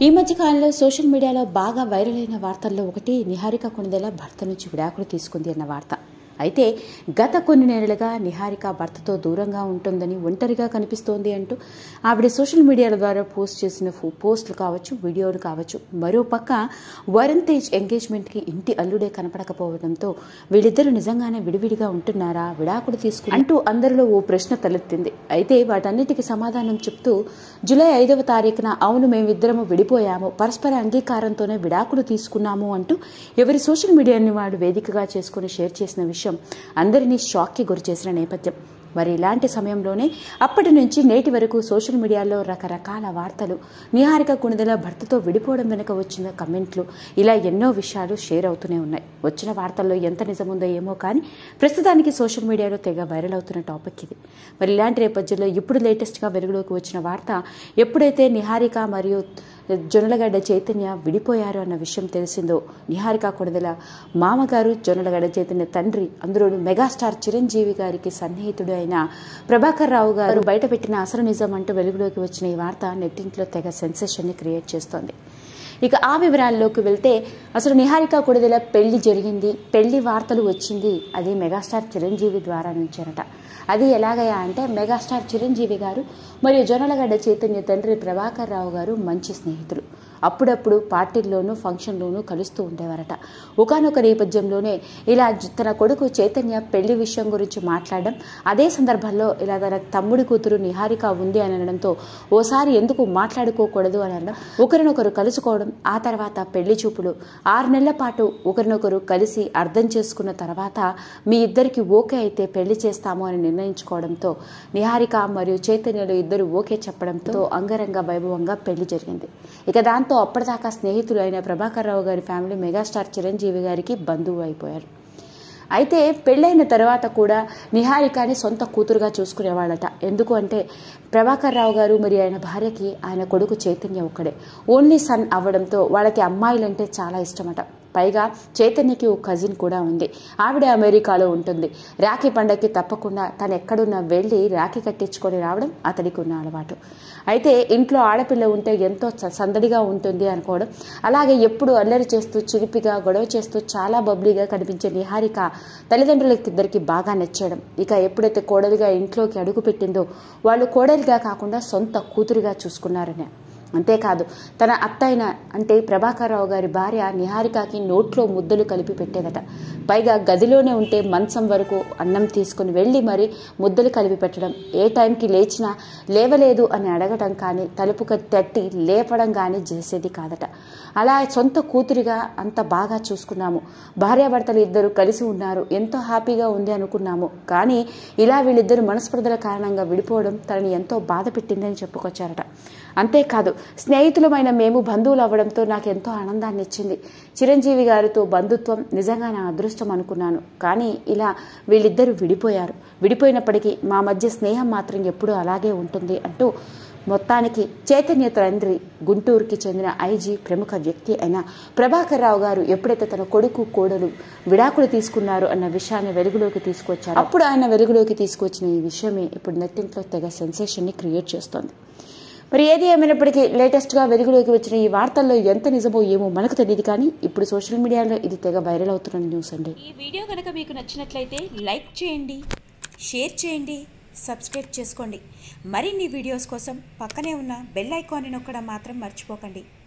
ఈ మధ్య కాలంలో సోషల్ మీడియాలో బాగా వైరల్ అయిన వార్తల్లో ఒకటి నిహారిక కొనిదెల భర్త నుంచి విడాకులు తీసుకుంది అన్న వార్త అయితే గత కొన్ని నెలలుగా నిహారిక భర్తతో దూరంగా ఉంటుందని ఒంటరిగా కనిపిస్తోంది అంటూ ఆవిడ సోషల్ మీడియాల ద్వారా పోస్ట్ చేసిన ఫో- పోస్టులు కావచ్చు వీడియోలు కావచ్చు మరోపక్క వరుణ్ తేజ్ ఎంగేజ్మెంట్కి ఇంటి అల్లుడే కనపడకపోవడంతో వీళ్ళిద్దరూ నిజంగానే విడివిడిగా ఉంటున్నారా విడాకులు తీసుకుని అంటూ అందరిలో ఓ ప్రశ్న తలెత్తింది అయితే వాటన్నిటికీ సమాధానం చెప్తూ జూలై ఐదవ తారీఖున అవును మేమిద్దరము విడిపోయాము పరస్పర అంగీకారంతోనే విడాకులు తీసుకున్నాము అంటూ ఎవరి సోషల్ మీడియాని వాడు వేదికగా చేసుకుని షేర్ చేసిన విషయం అందరినీ షాక్కి గురి చేసిన నేపథ్యం మరి ఇలాంటి సమయంలోనే అప్పటి నుంచి నేటి వరకు సోషల్ మీడియాలో రకరకాల వార్తలు నిహారిక కుణిదల భర్తతో విడిపోవడం వెనుక వచ్చిన కమెంట్లు ఇలా ఎన్నో విషయాలు షేర్ అవుతూనే ఉన్నాయి వచ్చిన వార్తల్లో ఎంత నిజముందో ఏమో కానీ ప్రస్తుతానికి సోషల్ మీడియాలో తెగ వైరల్ అవుతున్న టాపిక్ ఇది మరి ఇలాంటి నేపథ్యంలో ఇప్పుడు లేటెస్ట్గా వెలుగులోకి వచ్చిన వార్త ఎప్పుడైతే నిహారిక మరియు జొన్నలగడ్డ చైతన్య విడిపోయారు అన్న విషయం తెలిసిందో నిహారిక కొడదల మామగారు జొన్నలగడ్డ చైతన్య తండ్రి అందులో మెగాస్టార్ చిరంజీవి గారికి సన్నిహితుడు అయిన ప్రభాకర్ రావు గారు బయటపెట్టిన అసలు నిజం అంటూ వెలుగులోకి వచ్చిన ఈ వార్త నెట్టింట్లో తెగ సెన్సేషన్ని క్రియేట్ చేస్తోంది ఇక ఆ వివరాల్లోకి వెళ్తే అసలు నిహారిక కొడదల పెళ్లి జరిగింది పెళ్లి వార్తలు వచ్చింది అది మెగాస్టార్ చిరంజీవి ద్వారా నుంచేనట అది ఎలాగయ్యా అంటే మెగాస్టార్ చిరంజీవి గారు మరియు జొన్నలగడ్డ చైతన్య తండ్రి ప్రభాకర్ రావు గారు మంచి స్నేహితులు అప్పుడప్పుడు పార్టీల్లోనూ ఫంక్షన్లోనూ కలుస్తూ ఉండేవారట ఒకనొక నేపథ్యంలోనే ఇలా జ- తన కొడుకు చైతన్య పెళ్లి విషయం గురించి మాట్లాడడం అదే సందర్భంలో ఇలా తన తమ్ముడి కూతురు నిహారిక ఉంది అని అనడంతో ఓసారి ఎందుకు మాట్లాడుకోకూడదు అని అనడం ఒకరినొకరు కలుసుకోవడం ఆ తర్వాత పెళ్లి చూపులు ఆరు నెలల పాటు ఒకరినొకరు కలిసి అర్థం చేసుకున్న తర్వాత మీ ఇద్దరికి ఓకే అయితే పెళ్లి చేస్తాము అని నిర్ణయించుకోవడంతో నిహారిక మరియు చైతన్యలు ఇద్దరు ఓకే చెప్పడంతో అంగరంగ వైభవంగా పెళ్లి జరిగింది ఇక దాంతో అప్పటిదాకా స్నేహితులు అయిన ప్రభాకర్ రావు గారి ఫ్యామిలీ మెగాస్టార్ చిరంజీవి గారికి బంధువు అయిపోయారు అయితే పెళ్ళైన తర్వాత కూడా నిహారికని సొంత కూతురుగా చూసుకునేవాళ్ళట ఎందుకు అంటే ప్రభాకర్ రావు గారు మరి ఆయన భార్యకి ఆయన కొడుకు చైతన్య ఒక్కడే ఓన్లీ సన్ అవ్వడంతో వాళ్ళకి అమ్మాయిలంటే చాలా ఇష్టమట పైగా చైతన్యకి ఓ కజిన్ కూడా ఉంది ఆవిడ అమెరికాలో ఉంటుంది రాఖీ పండగకి తప్పకుండా తను ఎక్కడున్నా వెళ్ళి రాఖీ కట్టించుకొని రావడం అతడికి ఉన్న అలవాటు అయితే ఇంట్లో ఆడపిల్ల ఉంటే ఎంతో స- సందడిగా ఉంటుంది అనుకోవడం అలాగే ఎప్పుడు అల్లరి చేస్తూ చిలిపిగా గొడవ చేస్తూ చాలా బబ్లీగా కనిపించే నిహారిక తల్లిదండ్రులకి ఇద్దరికి బాగా నచ్చడం ఇక ఎప్పుడైతే కోడలిగా ఇంట్లోకి అడుగు పెట్టిందో వాళ్ళు కోడలిగా కాకుండా సొంత కూతురుగా చూసుకున్నారని అంతేకాదు తన అత్తైన అంటే ప్రభాకరరావు గారి భార్య నిహారికకి నోట్లో ముద్దలు కలిపి పెట్టేదట పైగా గదిలోనే ఉంటే మంచం వరకు అన్నం తీసుకుని వెళ్ళి మరి ముద్దలు కలిపి పెట్టడం ఏ టైంకి లేచినా లేవలేదు అని అడగడం కానీ తలుపుకు తట్టి లేపడం కానీ చేసేది కాదట అలా సొంత కూతురిగా అంత బాగా చూసుకున్నాము భార్యాభర్తలు ఇద్దరు కలిసి ఉన్నారు ఎంతో హ్యాపీగా ఉంది అనుకున్నాము కానీ ఇలా వీళ్ళిద్దరు మనస్పర్ధల కారణంగా విడిపోవడం తనని ఎంతో బాధ పెట్టిందని చెప్పుకొచ్చారట అంతేకాదు స్నేహితులమైన మేము బంధువులు అవ్వడంతో నాకు ఎంతో ఆనందాన్ని ఇచ్చింది చిరంజీవి గారితో బంధుత్వం నిజంగా నా అదృష్టం అనుకున్నాను కానీ ఇలా వీళ్ళిద్దరూ విడిపోయారు విడిపోయినప్పటికీ మా మధ్య స్నేహం మాత్రం ఎప్పుడూ అలాగే ఉంటుంది అంటూ మొత్తానికి చైతన్య తండ్రి గుంటూరుకి చెందిన ఐజీ ప్రముఖ వ్యక్తి అయిన ప్రభాకర్ రావు గారు ఎప్పుడైతే తన కొడుకు కోడలు విడాకులు తీసుకున్నారు అన్న విషయాన్ని వెలుగులోకి తీసుకొచ్చారు అప్పుడు ఆయన వెలుగులోకి తీసుకొచ్చిన ఈ విషయమే ఇప్పుడు నెట్టింట్లో తెగ సెన్సేషన్ని క్రియేట్ చేస్తోంది మరి ఏది ఏమైనప్పటికీ లేటెస్ట్గా వెలుగులోకి వచ్చిన ఈ వార్తల్లో ఎంత నిజమో ఏమో మనకు తెలియదు కానీ ఇప్పుడు సోషల్ మీడియాలో ఇది తెగ వైరల్ అవుతున్న న్యూస్ అండి ఈ వీడియో కనుక మీకు నచ్చినట్లయితే లైక్ చేయండి షేర్ చేయండి సబ్స్క్రైబ్ చేసుకోండి మరిన్ని వీడియోస్ కోసం పక్కనే ఉన్న బెల్ ఐకాన్ని నొక్కడం మాత్రం మర్చిపోకండి